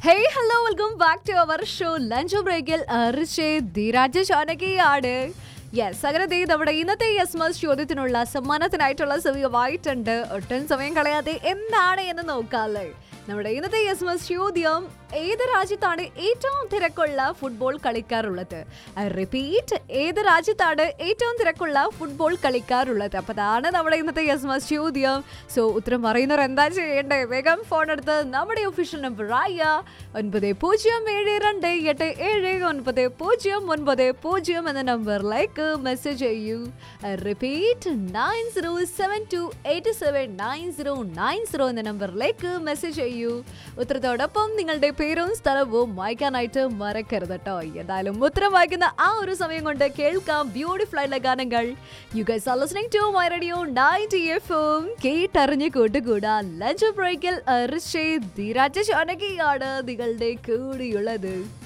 hey hello welcome back to our show lunch ബ്രേക്കിൽ റിഷേ Dheeraj ചോനകിയാണ് yes അങ്ങനെ ദേ നമ്മുടെ ഇന്നത്തെ യെസ് മസ് ചോദ്യത്തിനുള്ള സമ്മാനത്തിനായിട്ടുള്ള സമയമായിട്ടുണ്ട് ഒട്ടും സമയം കളയാതെ എന്താണ് എന്ന് നോക്കാല്ലേ നമ്മുടെ ഇന്നത്തെ യെസ് മസ് ചോദ്യം ഏത് രാജ്യത്താണ് ഏറ്റവും തിരക്കുള്ള ഫുട്ബോൾ കളിക്കാറുള്ളത് റിപ്പീറ്റ് ഏത് രാജ്യത്താണ് ഏറ്റവും തിരക്കുള്ള ഫുട്ബോൾ കളിക്കാറുള്ളത് അപ്പൊ അതാണ് നമ്മുടെ ഇന്നത്തെ യെസ് മസ് ചോദ്യം സോ ഉത്തരം പറയുന്നവർ എന്താ ചെയ്യേണ്ടേ വേഗം ഫോൺ എടുത്ത് നമ്മുടെ ഒഫീഷ്യൽ നമ്പർ ആയ ഒൻപത് പൂജ്യം ഏഴ് രണ്ട് എട്ട് ഏഴ് ഒൻപത് പൂജ്യം ഒൻപത് പൂജ്യം എന്ന നമ്പറിലേക്ക് മെസ്സേജ് ചെയ്യൂ repeat nine zero seven two eight seven nine zero nine zero എന്ന നമ്പറിലേക്ക് മെസ്സേജ് ചെയ്യൂ ഉത്തരത്തോടൊപ്പം നിങ്ങളുടെ പേരും സ്ഥലവും വായിക്കാനായിട്ട് മറക്കരുത് കേട്ടോ എന്തായാലും ഉത്തരം വായിക്കുന്ന ആ ഒരു സമയം കൊണ്ട് കേൾക്കാം ബ്യൂട്ടിഫുൾ ആയിട്ടുള്ള ഗാനങ്ങൾ you guys are listening to my radio 90 എഫും കേട്ടറിഞ്ഞ് കൂട്ടുകൂടാ ലഞ്ച് ബ്രേക്കിൽ ഋഷി ധീരാജ ചോനകിയാണ് നിങ്ങളുടെ കൂടിയുള്ളത്